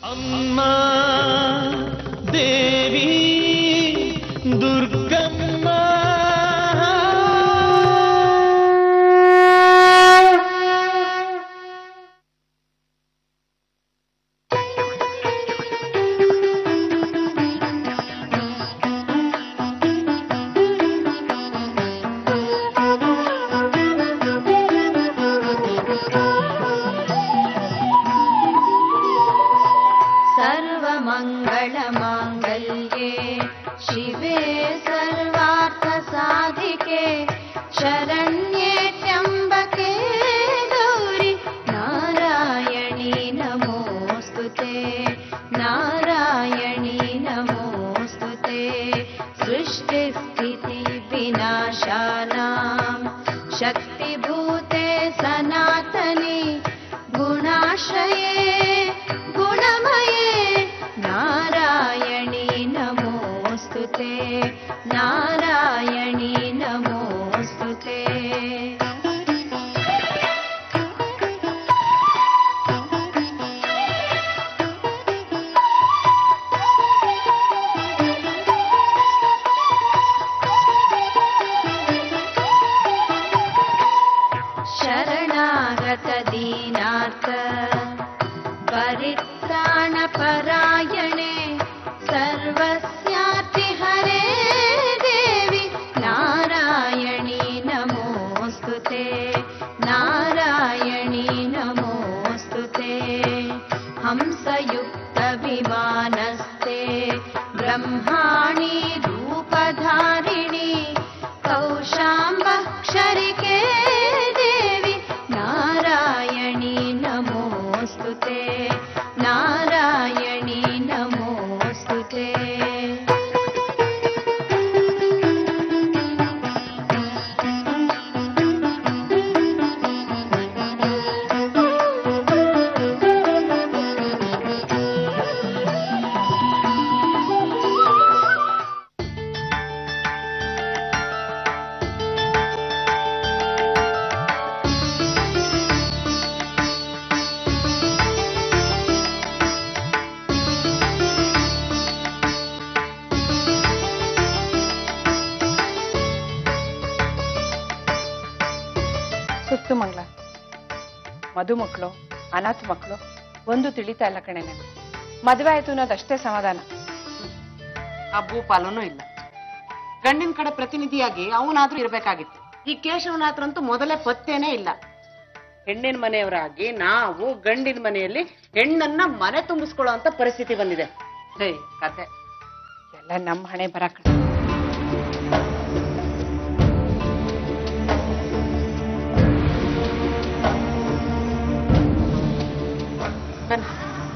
ಅಮ್ಮ ದೇವಿ ದುರ್ಗಮ್ಮ सर्वमङ्गलमाङ्गल्ये शिवे सर्वार्थसाधिके शरण्ये त्र्यम्बके गौरि नारायणी नमोऽस्तु ते नारायणी नमोऽस्तु ते सृष्टिस्थितिविनाशानां शक्तिभूते सनातने गुणाश्रये गुणमये नारायणी नमोऽस्तु ते नारायणी नमोऽस्तु ते शरणागत दीनार्थ परित्राणपरायणे सर्वस्यापि हरे देवि नारायणी नमोऽस्तु ते नारायणी नमोऽस्तु ते हंसयुक्तविमानस्ते ब्रह्माणि रूपधारिणि कौशाम्बक्षरिके देवि नारायणी नमोऽस्तु ते नारायणी नमोऽस्तु ते ಸುತ್ತು ಮಂಗಳ ಮಧುಮಕ್ಕಳು ಅನಾಥ ಮಕ್ಕಳು ಒಂದು ತಿಳಿತಾ ಇಲ್ಲ ಕಣೆ ನನಗೆ ಮದುವೆ ಆಯ್ತು ಅನ್ನೋದಷ್ಟೇ ಸಮಾಧಾನ ಆ ಭೂಪಾಲನೂ ಇಲ್ಲ ಗಂಡಿನ ಕಡೆ ಪ್ರತಿನಿಧಿಯಾಗಿ ಅವನಾದ್ರೂ ಇರ್ಬೇಕಾಗಿತ್ತು ಈ ಕೇಶವನ ಹತ್ರ ಅಂತೂ ಮೊದಲೇ ಪತ್ತೇನೇ ಇಲ್ಲ ಹೆಣ್ಣಿನ ಮನೆಯವರಾಗಿ ನಾವು ಗಂಡಿನ ಮನೆಯಲ್ಲಿ ಹೆಣ್ಣನ್ನ ಮನೆ ತುಂಬಿಸ್ಕೊಳ್ಳೋ ಅಂತ ಪರಿಸ್ಥಿತಿ ಬಂದಿದೆ ಹೇ ಕತೆ ಎಲ್ಲ ನಮ್ಮ ಹಣೆ ಬರ ಕಣೆ ಬನ್ನಿ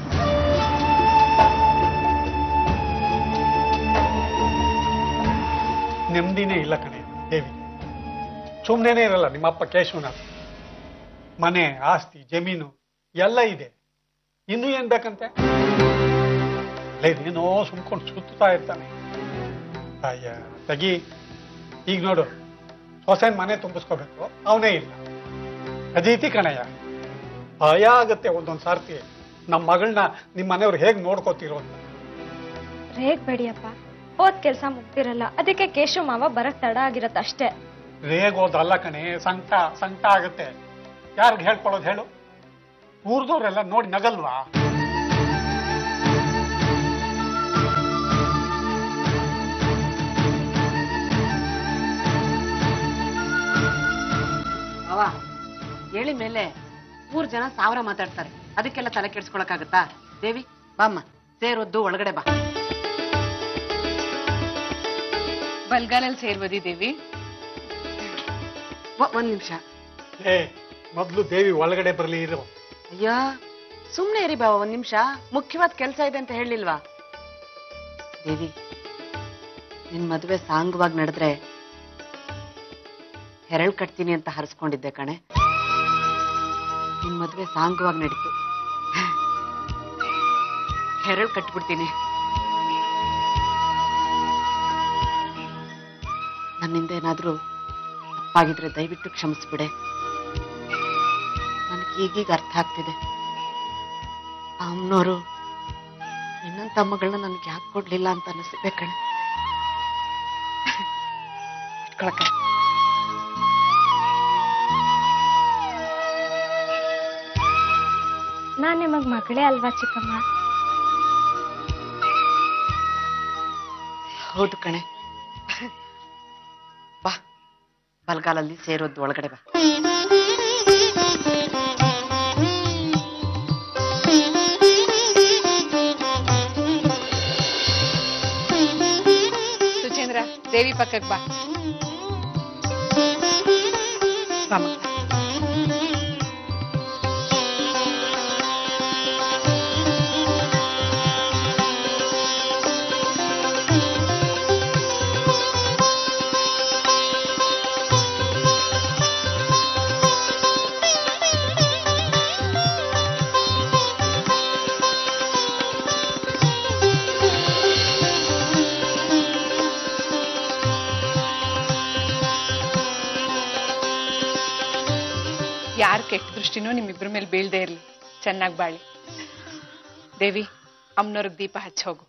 ನೆಮ್ಮದಿನೇ ಇಲ್ಲ ಕಣೆ ದೇವಿ ಸುಮ್ಮನೆ ಇರಲ್ಲ ನಿಮ್ಮಪ್ಪ ಕೇಶವನಾಥ್ ಮನೆ ಆಸ್ತಿ ಜಮೀನು ಎಲ್ಲ ಇದೆ ಇನ್ನೂ ಏನ್ ಬೇಕಂತೆ ಏನೋ ಸುಮ್ಕೊಂಡು ಸುತ್ತಾ ಇರ್ತಾನೆ ಅಯ್ಯ ತಗಿ ಈಗ ನೋಡು ಹೊಸನ್ ಮನೆ ತುಂಬಿಸ್ಕೋಬೇಕು ಅವನೇ ಇಲ್ಲ ಅಜೀತಿ ಕಣಯ್ಯ ಭಯ ಆಗತ್ತೆ ಒಂದೊಂದ್ ಸಾರ್ತಿ ನಮ್ಮ ಮಗಳನ್ನ ನಿಮ್ಮ ಮನೆಯವ್ರು ಹೇಗ್ ನೋಡ್ಕೋತಿರೋ ಅಂತ ರೇಗ್ಬೇಡಿಯಪ್ಪ ಹೋದ್ ಕೆಲ್ಸ ಮುಗ್ದಿರಲ್ಲ ಅದಕ್ಕೆ ಕೇಶವ ಮಾವ ಬರಕ್ ತಡ ಆಗಿರತ್ತ ಅಷ್ಟೇ ರೇಗೋದಲ್ಲ ಕಣೆ ಸಂಕಟ ಸಂಕಟ ಆಗತ್ತೆ ಯಾರಿಗೆ ಹೇಳ್ಕೊಳ್ಳೋದು ಹೇಳು ಊರ್ದವ್ರೆಲ್ಲ ನೋಡಿ ನಗಲ್ವಾ ಅವ ಹೇಳಿ ಮೇಲೆ ಮೂರ್ ಜನ ಸಾವಿರ ಮಾತಾಡ್ತಾರೆ ಅದಕ್ಕೆಲ್ಲ ತಲೆ ಕೆಡ್ಸ್ಕೊಳಕ್ಕಾಗತ್ತಾ ದೇವಿ ಬಾಮ್ಮ ಸೇರೊದ್ದು ಒಳಗಡೆ ಬಾ ಬಲ್ಗಾಲಲ್ಲಿ ಸೇರ್ಬೋದಿ ದೇವಿ ಒ- ಒಂದ್ ನಿಮಿಷ ಏ ಮೊದ್ಲು ದೇವಿ ಒಳಗಡೆ ಬರ್ಲಿ ಇರು ಅಯ್ಯ ಸುಮ್ನೆ ಇರಿ ಬಾವ ಒಂದ್ ನಿಮಿಷ ಮುಖ್ಯವಾದ ಕೆಲ್ಸ ಇದೆ ಅಂತ ಹೇಳಿಲ್ವಾ ದೇವಿ ನಿನ್ ಮದುವೆ ಸಾಂಗವಾಗಿ ನಡೆದ್ರೆ ಹೆರಳ್ ಕಟ್ತೀನಿ ಅಂತ ಹರಸ್ಕೊಂಡಿದ್ದೆ ಕಣೆ ನಿನ್ ಮದುವೆ ಸಾಂಗವಾಗಿ ನಡೀತು ಹೆರಳ್ ಕಟ್ಬಿಡ್ತೀನಿ ನನ್ನಿಂದ ಏನಾದ್ರೂ ತಪ್ಪಾಗಿದ್ರೆ ದಯವಿಟ್ಟು ಕ್ಷಮಿಸ್ಬಿಡೆ ನನಗೆ ಈಗೀಗ ಅರ್ಥ ಆಗ್ತಿದೆ ಅಮ್ಮನವರು ಅಂತ ಮಗಳನ್ನ ನನ್ಗೆ ಯಾಕೆ ಕೊಡ್ಲಿಲ್ಲ ಅಂತ ಅನಿಸ್ತಿದೆ ಕಣೆ ಇಟ್ಕೊಳಕ್ಕೆ ನಾನ್ ನಿಮಗ್ ಮಗಳೇ ಅಲ್ವಾ ಚಿಕ್ಕಮ್ಮ ಹೌದು ಕಣೆ ಬಾ ಬಲ್ಗಾಲಲ್ಲಿ ಸೇರೋದು ಒಳಗಡೆ ಬಾ ಸುಚೇಂದ್ರ ದೇವಿ ಪಕ್ಕಕ್ಕೆ ಬಾ ಬಾ ಮಗ. ಯಾರ್ ಕೆಟ್ಟ ದೃಷ್ಟಿನೂ ನಿಮ್ಮಿಬ್ರ ಮೇಲೆ ಬೀಳ್ದೇ ಇರ್ಲಿ ಚೆನ್ನಾಗಿ ಬಾಳಿ ದೇವಿ ಅಮ್ಮನವ್ರಿಗೆ ದೀಪ ಹಚ್ಚೋಗು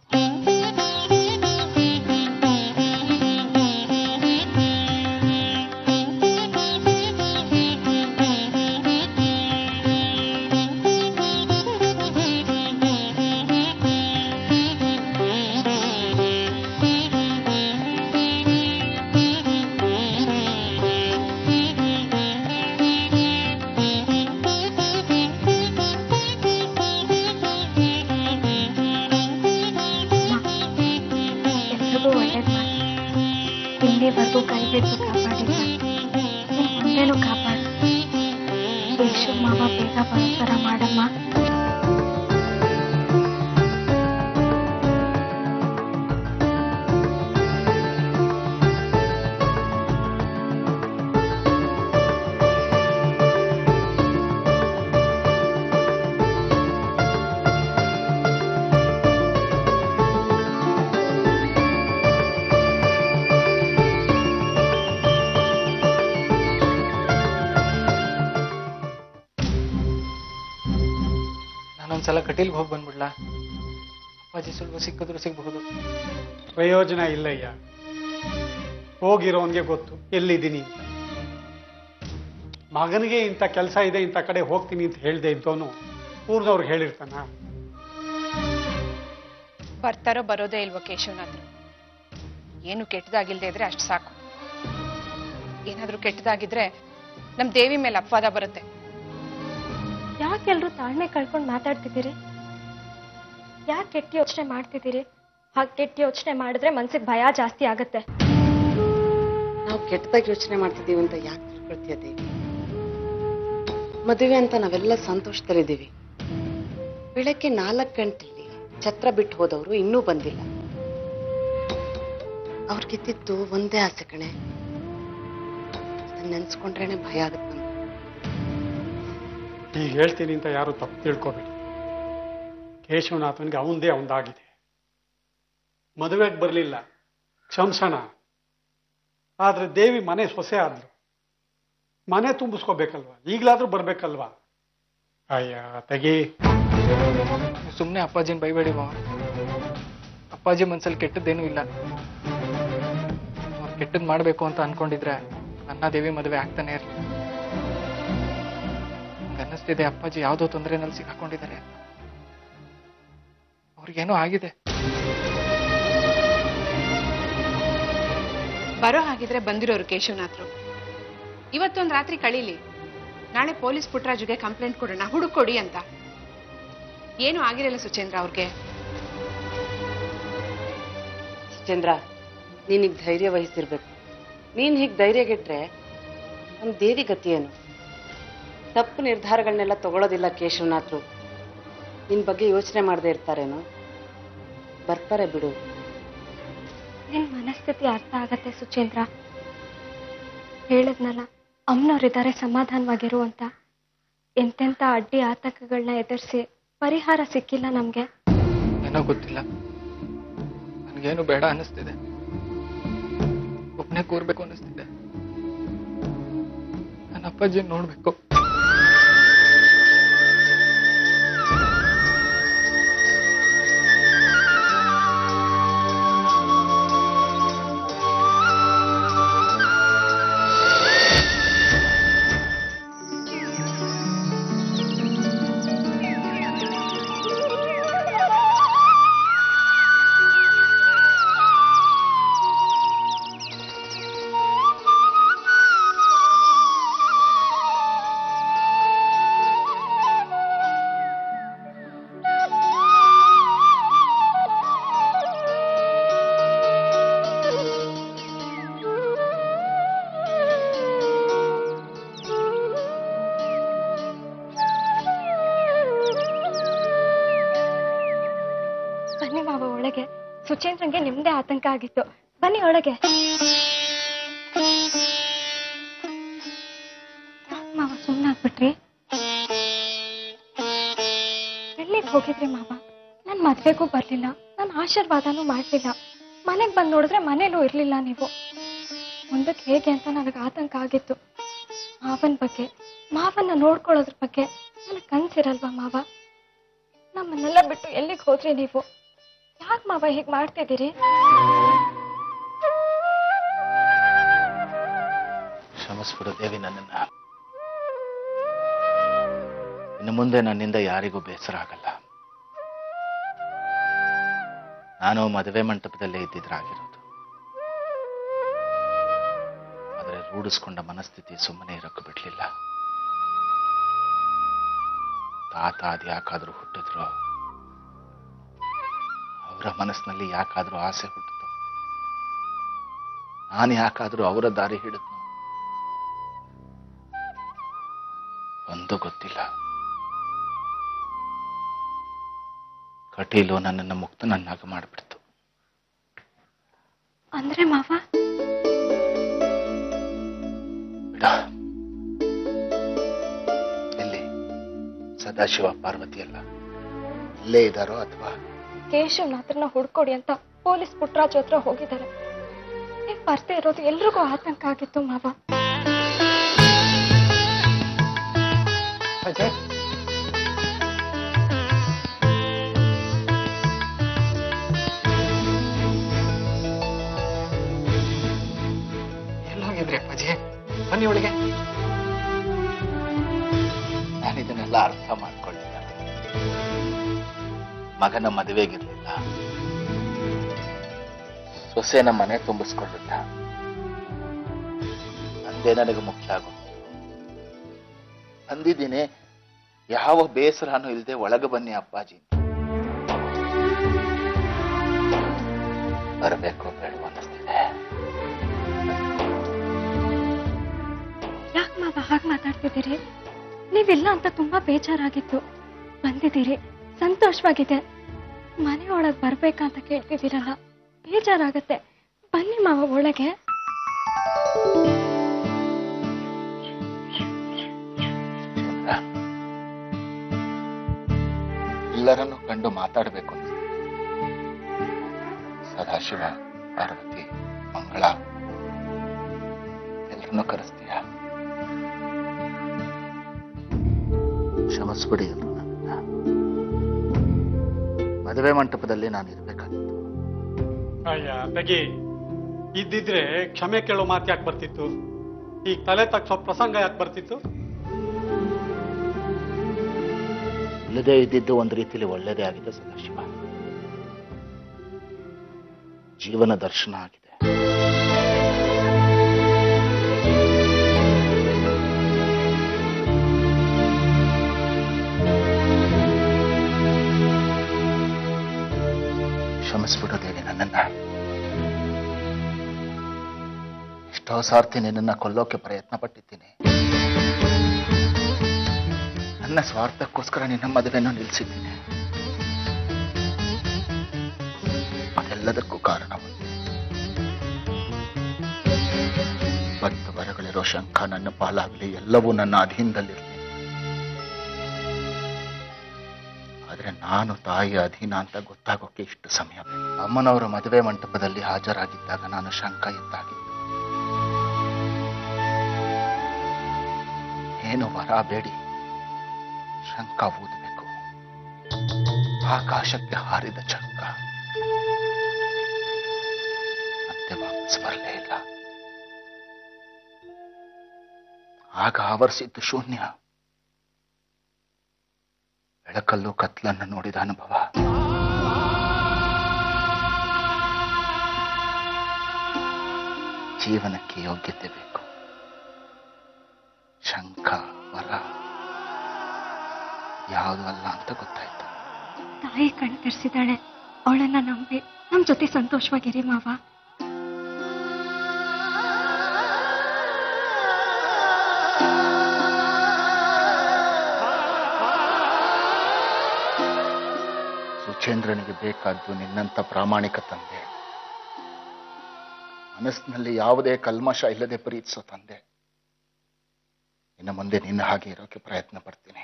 ಎಲ್ರಿಗೂ ಒಳ್ಳೇದ್ ಮಾಡಿ ಇಲ್ಲಿವರೆಗೂ ಕೈ ಬಿಟ್ಟು ಕಾಪಾಡಿಲ್ಲ ನಿನ್ ಮುಂದೆನೂ ಕಾಪಾಡು ಯೇಸು ಮಾವ ಬೇಗ ಬರೋ ಥರ ಮಾಡಮ್ಮ ನಾನೊಂದ್ಸಲ ಕಟೀಲ್ಗೆ ಹೋಗಿ ಬಂದ್ಬಿಡ್ಲಾ ಅಪ್ಪಾಜಿ ಸುಲಭ ಸಿಕ್ಕಿದ್ರು ಸಿಗಬಹುದು ಪ್ರಯೋಜನ ಇಲ್ಲಯ್ಯ ಹೋಗಿರೋನ್ಗೆ ಗೊತ್ತು ಎಲ್ಲಿದ್ದೀನಿ ಅಂತ. ಮಗನಿಗೆ ಇಂಥ ಕೆಲಸ ಇದೆ ಇಂಥ ಕಡೆ ಹೋಗ್ತೀನಿ ಅಂತ ಹೇಳ್ದೆ ಇದ್ದವನು ಊರ್ನವ್ರಿಗೆ ಹೇಳಿರ್ತಾನ ಬರ್ತಾರೋ ಬರೋದೇ ಇಲ್ವೋ ಕೇಶವನಾಥ್ರು ಏನು ಕೆಟ್ಟದಾಗಿಲ್ದೇ ಇದ್ರೆ ಅಷ್ಟು ಸಾಕು ಏನಾದ್ರೂ ಕೆಟ್ಟದಾಗಿದ್ರೆ ನಮ್ ದೇವಿ ಮೇಲೆ ಅಪವಾದ ಬರುತ್ತೆ ಯಾಕೆಲ್ರೂ ತಾಳ್ಮೆ ಕಳ್ಕೊಂಡು ಮಾತಾಡ್ತಿದ್ದೀರಿ ಯಾಕೆ ಕೆಟ್ಟ ಯೋಚನೆ ಮಾಡ್ತಿದ್ದೀರಿ ಹಾಗೆ ಕೆಟ್ಟ ಯೋಚನೆ ಮಾಡಿದ್ರೆ ಮನ್ಸಿಗೆ ಭಯ ಜಾಸ್ತಿ ಆಗತ್ತೆ ನಾವು ಕೆಟ್ಟದಾಗಿ ಯೋಚನೆ ಮಾಡ್ತಿದ್ದೀವಿ ಅಂತ ಯಾಕೆ ತಿಳ್ಕೊಳ್ತೀಯ ದೇವಿ ಮದುವೆ ಅಂತ ನಾವೆಲ್ಲ ಸಂತೋಷದಲ್ಲಿದ್ದೀವಿ ಬೆಳಗ್ಗೆ ನಾಲ್ಕು ಗಂಟೆಲಿ ಛತ್ರ ಬಿಟ್ಟು ಹೋದವರು ಇನ್ನೂ ಬಂದಿಲ್ಲ ಅವ್ರಿಗಿದ್ದಿದ್ದು ಒಂದೇ ಆಸೆ ಕಣೆ ಅದನ್ನ ನೆನ್ಸ್ಕೊಂಡ್ರೇನೆ ಭಯ ಆಗುತ್ತೆ ನಮ್ಗೆ ಈಗ ಹೇಳ್ತೀನಿ ಅಂತ ಯಾರು ತಪ್ಪು ತಿಳ್ಕೊಬೇಡಿ ಕೇಶವನಾಥನ್ಗೆ ಅವಂದೇ ಅವಂದಾಗಿದೆ ಮದುವೆಗೆ ಬರಲಿಲ್ಲ ಕ್ಷಮ್ಸಣ ಆದ್ರೆ ದೇವಿ ಮನೆ ಸೊಸೆ ಆದ್ಲು ಮನೆ ತುಂಬಿಸ್ಕೋಬೇಕಲ್ವಾ ಈಗಲಾದ್ರೂ ಬರ್ಬೇಕಲ್ವಾ ಅಯ್ಯ ತೆಗಿ ಸುಮ್ಮನೆ ಅಪ್ಪಾಜಿನ ಬೈಬೇಡಿ ಮಾವ ಅಪ್ಪಾಜಿ ಮನ್ಸಲ್ಲಿ ಕೆಟ್ಟದ್ದೇನೂ ಇಲ್ಲ ಅವ್ರು ಕೆಟ್ಟದ್ ಮಾಡ್ಬೇಕು ಅಂತ ಅನ್ಕೊಂಡಿದ್ರೆ ನನ್ನ ದೇವಿ ಮದುವೆ ಆಗ್ತಾನೆ ಇರಲಿ ನಂಗೆ ಅನ್ನಿಸ್ತಿದೆ ಅಪ್ಪಾಜಿ ಯಾವುದೋ ತೊಂದರೆನಲ್ಲಿ ಸಿಕ್ಕಾಕೊಂಡಿದ್ದಾರೆ ಅವ್ರಿಗೇನೋ ಆಗಿದೆ ಬರೋ ಹಾಗಿದ್ರೆ ಬಂದಿರೋರು ಕೇಶವನಾಥ್ರು ಇವತ್ತೊಂದ್ ರಾತ್ರಿ ಕಳೀಲಿ ನಾಳೆ ಪೊಲೀಸ್ ಪುಟ್ರಾಜುಗೆ ಕಂಪ್ಲೇಂಟ್ ಕೊಡೋಣ ಹುಡುಕೊಡಿ ಅಂತ ಏನು ಆಗಿರಲ್ಲ ಸುಚೇಂದ್ರ ಅವ್ರಿಗೆ ಚಂದ್ರ ನೀನಿಗ್ ಧೈರ್ಯ ವಹಿಸಿರ್ಬೇಕು ನೀನ್ ಹೀಗೆ ಧೈರ್ಯಗೆಟ್ರೆ ನಮ್ ದೇವಿ ಗತಿ ಏನು ತಪ್ಪು ನಿರ್ಧಾರಗಳನ್ನೆಲ್ಲ ತಗೊಳ್ಳೋದಿಲ್ಲ ಕೇಶವನಾಥ್ರು ನಿನ್ ಬಗ್ಗೆ ಯೋಚನೆ ಮಾಡದೆ ಇರ್ತಾರೇನೋ ಬರ್ತಾರೆ ಬಿಡು ನಿನ್ ಮನಸ್ಥಿತಿ ಅರ್ಥ ಆಗತ್ತೆ ಸುಚೇಂದ್ರ ಹೇಳಿದ್ನಲ್ಲ ಅಮ್ಮನವ್ರಿದ್ದಾರೆ ಸಮಾಧಾನವಾಗಿರು ಅಂತ ಎಂತೆಂಥ ಅಡ್ಡಿ ಆತಂಕಗಳನ್ನ ಎದುರಿಸಿ ಪರಿಹಾರ ಸಿಕ್ಕಿಲ್ಲ ನಮ್ಗೆ ಏನೋ ಗೊತ್ತಿಲ್ಲ ನನಗೇನು ಬೇಡ ಅನ್ನಿಸ್ತಿದೆ ಒಬ್ಬನೇ ಕೂರ್ಬೇಕು ಅನ್ನಿಸ್ತಿದೆ ನನ್ನ ಅಪ್ಪಾಜಿ ನೋಡ್ಬೇಕು ಬನ್ನಿ ಮಾವ ಒಳಗೆ ಸುಚೇಂದ್ರಂಗೆ ನಿಮ್ದೇ ಆತಂಕ ಆಗಿತ್ತು ಬನ್ನಿ ಒಳಗೆ ಯಾಕ್ ಮಾವ ಸುಮ್ಮನಾಗ್ಬಿಟ್ರಿ ಎಲ್ಲಿಗೆ ಹೋಗಿದ್ರಿ ಮಾವ ನನ್ ಮದ್ವೆಗೂ ಬರ್ಲಿಲ್ಲ ನನ್ ಆಶೀರ್ವಾದನೂ ಮಾಡ್ಲಿಲ್ಲ ಮನೆಗ್ ಬಂದ್ ನೋಡಿದ್ರೆ ಮನೇಲೂ ಇರ್ಲಿಲ್ಲ ನೀವು ಮುಂದಕ್ಕೆ ಹೇಗೆ ಅಂತ ನನಗೆ ಆತಂಕ ಆಗಿತ್ತು ಮಾವನ್ ಬಗ್ಗೆ ಮಾವನ್ನ ನೋಡ್ಕೊಳ್ಳೋದ್ರ ಬಗ್ಗೆ ನನಗೆ ಕನ್ಸಿರಲ್ವಾ ಮಾವ ನಮ್ಮನ್ನೆಲ್ಲ ಬಿಟ್ಟು ಎಲ್ಲಿಗೆ ಹೋದ್ರಿ ನೀವು ಯಾಕೆ ಮಾವ ಹೀಗೆ ಮಾಡ್ತಿದ್ದೀರಿ ಕ್ಷಮಿಸ್ಬಿಡು ದೇವಿ ನನ್ನನ್ನ ಇನ್ನು ಮುಂದೆ ನನ್ನಿಂದ ಯಾರಿಗೂ ಬೇಸರ ಆಗಲ್ಲ ನಾನು ಮದುವೆ ಮಂಟಪದಲ್ಲೇ ಇದ್ದಿದ್ರಾಗಿರೋದು ಆದರೆ ರೂಢಿಸ್ಕೊಂಡ ಮನಸ್ಥಿತಿ ಸುಮ್ಮನೆ ಇರೋಕ್ಕೆ ಬಿಡ್ಲಿಲ್ಲ ತಾತ ಅದು ಯಾಕಾದ್ರೂ ಹುಟ್ಟಿದ್ರು ಅವರ ಮನಸ್ಸಿನಲ್ಲಿ ಯಾಕಾದ್ರೂ ಆಸೆ ಹುಟ್ಟಿತು ನಾನು ಯಾಕಾದ್ರೂ ಅವರ ದಾರಿ ಹಿಡಿದ್ನು ಒಂದು ಗೊತ್ತಿಲ್ಲ ಕಟೀಲು ನನ್ನನ್ನು ಮುಕ್ತನನ್ನಾಗಿ ಮಾಡಿಬಿಡ್ತು ಅಂದ್ರೆ ಮಾವ ಬಿಡ ಎಲ್ಲಿ ಸದಾಶಿವ ಪಾರ್ವತಿ ಅಲ್ಲ ಇಲ್ಲೇ ಇದ್ದಾರೋ ಅಥವಾ ಕೇಶವ್ನ ಹತ್ರನ ಹುಡ್ಕೊಡಿ ಅಂತ ಪೊಲೀಸ್ ಪುಟ್ರಾಜ್ ಹತ್ರ ಹೋಗಿದ್ದಾರೆ ನೀವ್ ಬರ್ದೇ ಇರೋದು ಎಲ್ರಿಗೂ ಆತಂಕ ಆಗಿತ್ತು ಮಾವ ಅಜಯ್ ಎಲ್ಲಿ ಹೋಗಿದ್ರಿ ಅಪ್ಪಾಜಿ ಬನ್ನಿ ಒಳಗೆ ನಾನು ಇದನ್ನೆಲ್ಲ ಅರ್ಥ ಮಾಡ್ಕೊಳ್ಳಿಲ್ಲ ಮಗನ ಮದುವೆಗಿರ್ಲಿಲ್ಲ ಸೊಸೆನ ಮನೆ ತುಂಬಿಸ್ಕೊಳ್ಳಿಲ್ಲ ಅಂದೇ ನನಗೆ ಮುಖ್ಯ ಆಗೋದು ಅಂದಿದ್ದೀನಿ ಯಾವ ಬೇಸರನೂ ಇಲ್ಲದೆ ಒಳಗೆ ಬನ್ನಿ ಅಪ್ಪಾಜಿ ಬರಬೇಕು ಬೇಡ ಅನ್ನಿಸ್ತಿದೆ ಯಾಕೆ ಮಾವ ಹಾಗೆ ಮಾತಾಡ್ತಿದ್ದೀರಿ ನೀವಿಲ್ಲ ಅಂತ ತುಂಬಾ ಬೇಜಾರಾಗಿತ್ತು ಬಂದಿದ್ದೀರಿ ಸಂತೋಷವಾಗಿದೆ ಮನೆ ಒಳಗ್ ಬರ್ಬೇಕಾ ಅಂತ ಕೇಳ್ತಿದ್ದೀರಲ್ಲ ಬೇಜಾರಾಗತ್ತೆ ಬನ್ನಿ ಮಾವ ಒಳಗೆ ಚಂದ್ರ ಎಲ್ಲರನ್ನು ಕಂಡು ಮಾತಾಡಬೇಕು ಅನ್ಸುತ್ತೆ ಸದಾಶಿವ ಪಾರ್ವತಿ ಮಂಗಳ ಎಲ್ಲರನ್ನು ಕರೆಸ್ತೀಯ ಕ್ಷಮಿಸ್ಬಿಡಿ ಎಲ್ರು ನನ್ನನ್ನ ಮದುವೆ ಮಂಟಪದಲ್ಲಿ ನಾನು ಇರ್ಬೇಕಾಗಿತ್ತು ಅಯ್ಯ ತೆಗಿ ಇದ್ದಿದ್ರೆ ಕ್ಷಮೆ ಕೇಳೋ ಮಾತು ಯಾಕೆ ಬರ್ತಿತ್ತು ಈಗ ತಲೆ ತಗ್ಸೋ ಪ್ರಸಂಗ ಯಾಕೆ ಬರ್ತಿತ್ತು ಇಲ್ಲದೆ ಇದ್ದಿದ್ದು ಒಂದು ರೀತಿಯಲ್ಲಿ ಒಳ್ಳೆಯದೇ ಆಗಿದೆ ಸದಾಶಿವ ಜೀವನ ದರ್ಶನ ಆಗಿದೆ ಕ್ಷಮಿಸ್ಬಿಡೋದೇನೆ ನನ್ನನ್ನ ಎಷ್ಟೋ ಸಾರ್ತಿ ನಿನ್ನನ್ನ ಕೊಲ್ಲೋಕೆ ಪ್ರಯತ್ನ ಪಟ್ಟಿದ್ದೀನಿ ನನ್ನ ಸ್ವಾರ್ಥಕ್ಕೋಸ್ಕರ ನಿನ್ನ ಮದುವೆಯನ್ನು ನಿಲ್ಲಿಸಿದ್ದೀನಿ ಅದೆಲ್ಲದಕ್ಕೂ ಕಾರಣ ಒಂದೇ. ಬದ್ಧ ವರಗಳಿರೋ ಶಂಕ ನನ್ನ ಪಾಲಾಗಲಿ ಎಲ್ಲವೂ ನನ್ನ ಅಧೀನದಲ್ಲಿರಲಿ ಆದ್ರೆ ನಾನು ತಾಯಿಯ ಅಧೀನ ಅಂತ ಗೊತ್ತಾಗೋಕೆ ಇಷ್ಟು ಸಮಯ ಬೇಕು ಅಮ್ಮನವರ ಮದುವೆ ಮಂಟಪದಲ್ಲಿ ಹಾಜರಾಗಿದ್ದಾಗ ನಾನು ಶಂಕ ಇದ್ದಾಗಿತ್ತು ಏನು ವರ ಬೇಡಿ ಶಂಕ ಊದಬೇಕು ಆಕಾಶಕ್ಕೆ ಹಾರಿದ ಚಂಕ ಮತ್ತೆ ವಾಪಸ್ ಬರಲೇ ಇಲ್ಲ ಆಗ ಆವರಿಸಿದ್ದು ಶೂನ್ಯ ಬೆಳಕಲ್ಲೂ ಕತ್ಲನ್ನು ನೋಡಿದ ಅನುಭವ ಜೀವನಕ್ಕೆ ಯೋಗ್ಯತೆ ಬೇಕು ಶಂಕ ವರ ಯಾವುದು ಅಲ್ಲ ಅಂತ ಗೊತ್ತಾಯ್ತು ತಾಯಿ ಕಣ್ ತೆರೆಸಿದಾಳೆ ಅವಳನ್ನ ನಂಬಿ ನಮ್ ಜೊತೆ ಸಂತೋಷವಾಗಿರಿ ಮಾವ ಸುಖೇಂದ್ರನಿಗೆ ಬೇಕಾದ್ದು ನಿನ್ನಂಥ ಪ್ರಾಮಾಣಿಕ ತಂದೆ ಮನಸ್ಸಿನಲ್ಲಿ ಯಾವುದೇ ಕಲ್ಮಶ ಇಲ್ಲದೆ ಪ್ರೀತಿಸೋ ತಂದೆ ಇನ್ನು ಮುಂದೆ ನಿನ್ನ ಹಾಗೆ ಇರೋಕೆ ಪ್ರಯತ್ನ ಪಡ್ತೀನಿ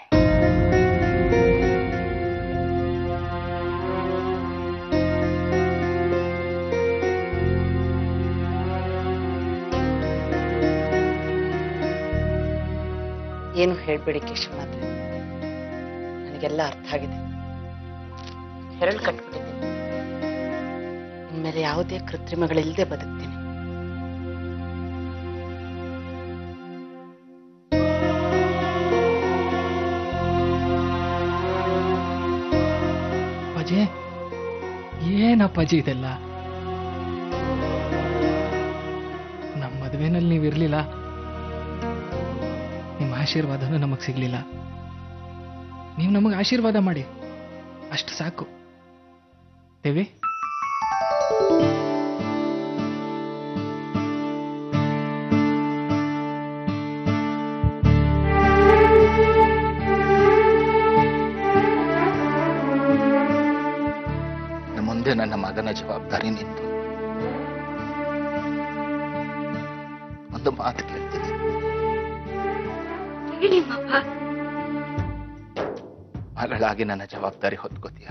ಏನು ಹೇಳ್ಬೇಡಿ ಕೇಶವನಾಥ್ ನನಗೆಲ್ಲ ಅರ್ಥ ಆಗಿದೆ ಹೆರಳು ಕಟ್ಬಿಟ್ಟಿದ್ದೀನಿ ಇನ್ಮೇಲೆ ಯಾವುದೇ ಕೃತ್ರಿಮಗಳಿಲ್ಲದೆ ಬದುಕ್ತೀನಿ ಅಪ್ಪಾಜಿ ಏನಪ್ಪಾಜಿ ಇದೆಲ್ಲ ನಮ್ಮ ಮದುವೆನಲ್ಲಿ ನೀವು ಇರಲಿಲ್ಲ ನಿಮ್ಮ ಆಶೀರ್ವಾದನೂ ನಮಗೆ ಸಿಗ್ಲಿಲ್ಲ ನೀವು ನಮಗೆ ಆಶೀರ್ವಾದ ಮಾಡಿ ಅಷ್ಟು ಸಾಕು ದೇವಿ ಇನ್ನು ಮುಂದೆ ನನ್ನ ಮಗನ ಜವಾಬ್ದಾರಿ ನಿಂತು ಒಂದು ಮಾತು ಕೇಳ್ತೀನಿ ಹೇಳಿ ಮಾವ ಮಗಳಾಗಿ ನನ್ನ ಜವಾಬ್ದಾರಿ ಹೊತ್ಕೋತೀಯ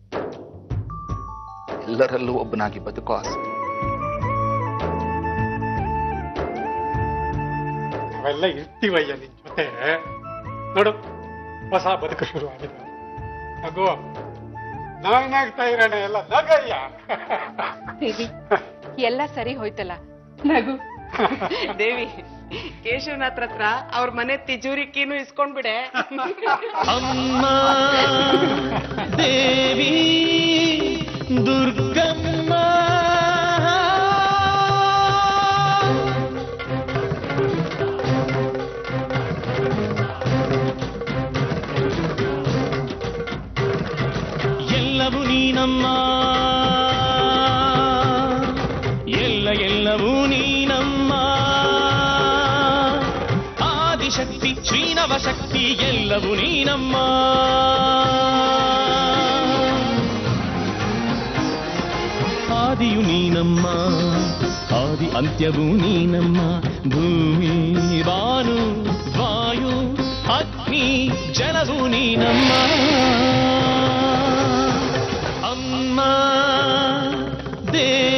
ಎಲ್ಲರಲ್ಲೂ ಒಬ್ಬನಾಗಿ ಬದುಕೋ ಆಸೆ ನಾವೆಲ್ಲ ಇರ್ತೀವಯ್ಯ ನಿನ್ ಜೊತೆ ನೋಡು ಹೊಸ ಬದುಕು ಶುರು ಆಗಿದೆ ನಗು ನಾಗ್ನಾಗ್ತಾ ಇರೋಣ ಎಲ್ಲ ನಗಯ್ಯ ದೇವಿ ಎಲ್ಲ ಸರಿ ಹೋಯ್ತಲ್ಲ ನಗು ದೇವಿ ಕೇಶವನಾಥ್ ಹತ್ರ ಅವ್ರ ಮನೆ ತಿಜೂರಿ ಕೀನು ಇಸ್ಕೊಂಡ್ಬಿಡೆ ಅಮ್ಮ ದೇವಿ ದುರ್ಗಮ್ಮ ಎಲ್ಲವೂ ನೀನಮ್ಮ ಎಲ್ಲ ಎಲ್ಲವೂ ನೀನಮ್ಮ ಆದಿಶಕ್ತಿ ಶ್ರೀನವ ಶಕ್ತಿ ಎಲ್ಲವೂ ನೀನಮ್ಮ ಆದಿಯು ನೀನಮ್ಮ ಆದಿ ಅಂತ್ಯವೂ ನೀನಮ್ಮ ಭೂಮಿ ಬಾನು ವಾಯು ಅಗ್ನಿ ಜಲವು ನೀನಮ್ಮ ಅಮ್ಮ ದೇವಿ